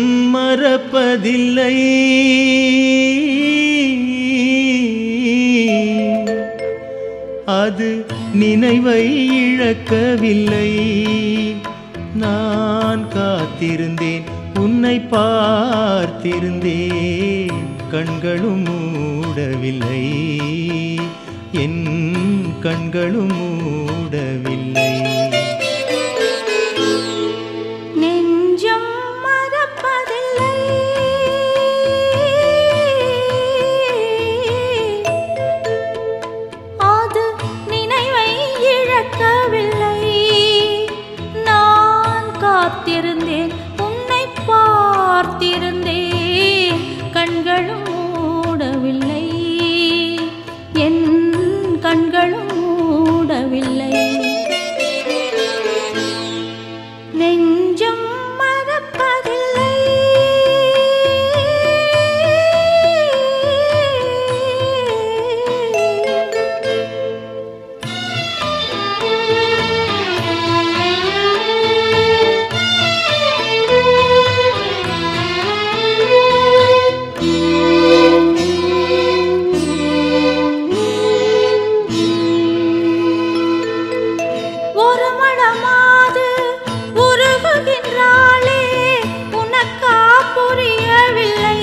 மறப்பதில்லை அது நினைவை இழக்கவில்லை நான் காத்திருந்தேன் உன்னை பார்த்திருந்தேன் கண்களும் மூடவில்லை என் கண்களும் மூடவில்லை நெஞ்சம் மறப்பதில்லை அது நினைவை இழக்கவில்லை நான் காத்திருந்தேன் உன்னை பார்த்திருந்தேன் கண்களும் மூடவில்லை என் கண்களும் மூடவில்லை நெஞ்சம் மறப்பதில்லை ஒரு மடமாது உருகுகின்றாளே உனக்கா புரியவில்லை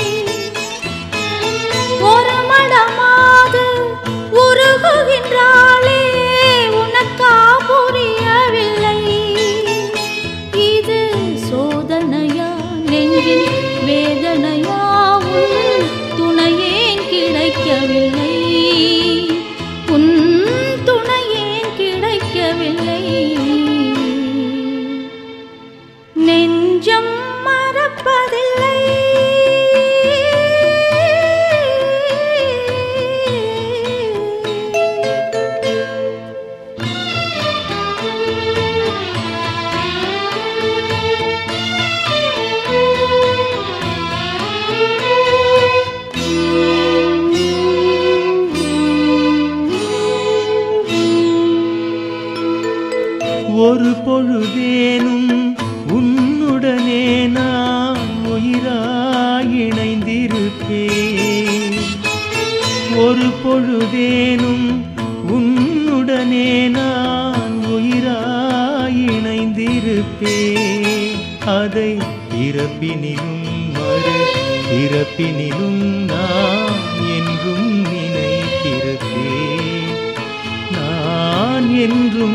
ஒரு மடமாது உருகுகின்றாளே உனக்கா புரியவில்லை இது சோதனையா நெஞ்சின் வேதனையா உன் துணையேன் கிடைக்கவில்லை உன் துணையேன் கிடைக்கவில்லை நெஞ்சம் மறப்பதில்லை ஒரு பொழுதேனும் உன்னுடனே நான் உயிராய் இணைந்திருப்பேன் ஒரு பொழுதேனும் உன்னுடனே நான் உயிராய் இணைந்திருப்பேன் அதை இறப்பினிலும் மறு இறப்பினிலும் நான் என்றும் நினைத்திருப்பேன் நான் என்றும்